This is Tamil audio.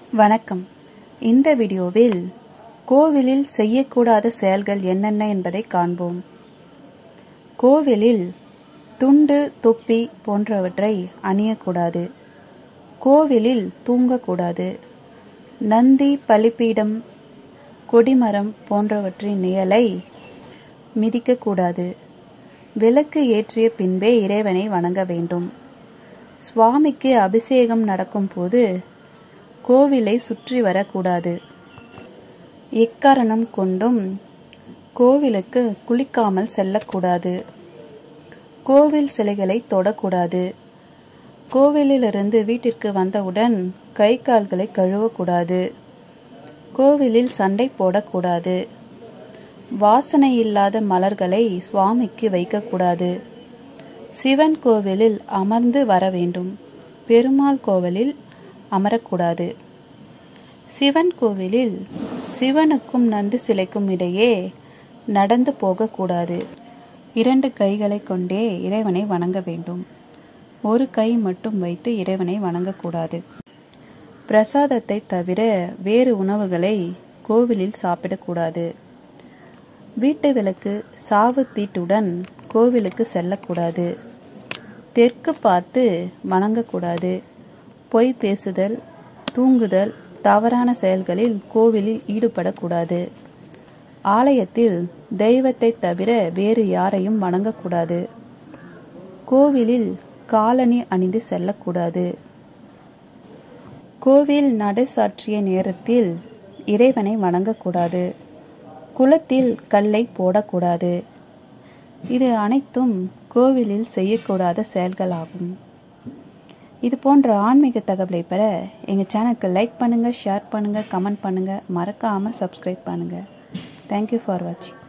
வணக்கம் இந்த வீடியோவில் கோவிலில் செய்யக்கூடாத செயல்கள் என்னென்ன என்பதை காண்போம் கோவிலில் துண்டு தொப்பி போன்றவற்றை அணியக்கூடாது கோவிலில் தூங்கக்கூடாது நந்தி பலிப்பீடம் கொடிமரம் போன்றவற்றின் நிழலை மிதிக்கக்கூடாது விளக்கு ஏற்றிய பின்பே இறைவனை வணங்க வேண்டும் சுவாமிக்கு அபிஷேகம் நடக்கும் போது கோவிலை சுற்றி வரக்கூடாது எக்காரணம் கொண்டும் கோவிலுக்கு குளிக்காமல் செல்லக்கூடாது கோவில் சிலைகளை தொடக்கூடாது கோவிலிலிருந்து வீட்டிற்கு வந்தவுடன் கை கால்களை கழுவக்கூடாது கோவிலில் சண்டை போடக்கூடாது வாசனை இல்லாத மலர்களை சுவாமிக்கு வைக்கக்கூடாது சிவன் கோவிலில் அமர்ந்து வர வேண்டும் பெருமாள் கோவிலில் அமரக்கூடாது சிவன் கோவிலில் சிவனுக்கும் நந்து சிலைக்கும் இடையே நடந்து போகக்கூடாது இரண்டு கைகளை கொண்டே இறைவனை வணங்க வேண்டும் ஒரு கை மட்டும் வைத்து இறைவனை வணங்கக்கூடாது பிரசாதத்தை தவிர வேறு உணவுகளை கோவிலில் சாப்பிடக்கூடாது வீட்டு விளக்கு சாவு தீட்டுடன் கோவிலுக்கு செல்லக்கூடாது தெற்கு பார்த்து வணங்கக்கூடாது பொய் பேசுதல் தூங்குதல் தவறான செயல்களில் கோவிலில் ஈடுபடக்கூடாது ஆலயத்தில் தெய்வத்தை தவிர வேறு யாரையும் வணங்கக்கூடாது கோவிலில் காலணி அணிந்து செல்லக்கூடாது கோவில் நடை சாற்றிய நேரத்தில் இறைவனை வணங்கக்கூடாது குளத்தில் கல்லை போடக்கூடாது இது அனைத்தும் கோவிலில் செய்யக்கூடாத செயல்களாகும் இது போன்ற ஆன்மீக தகவலை பெற எங்கள் சேனலுக்கு லைக் பண்ணுங்கள் ஷேர் பண்ணுங்கள் கமெண்ட் பண்ணுங்கள் மறக்காமல் சப்ஸ்கிரைப் பண்ணுங்கள் தேங்க்யூ ஃபார் வாட்சிங்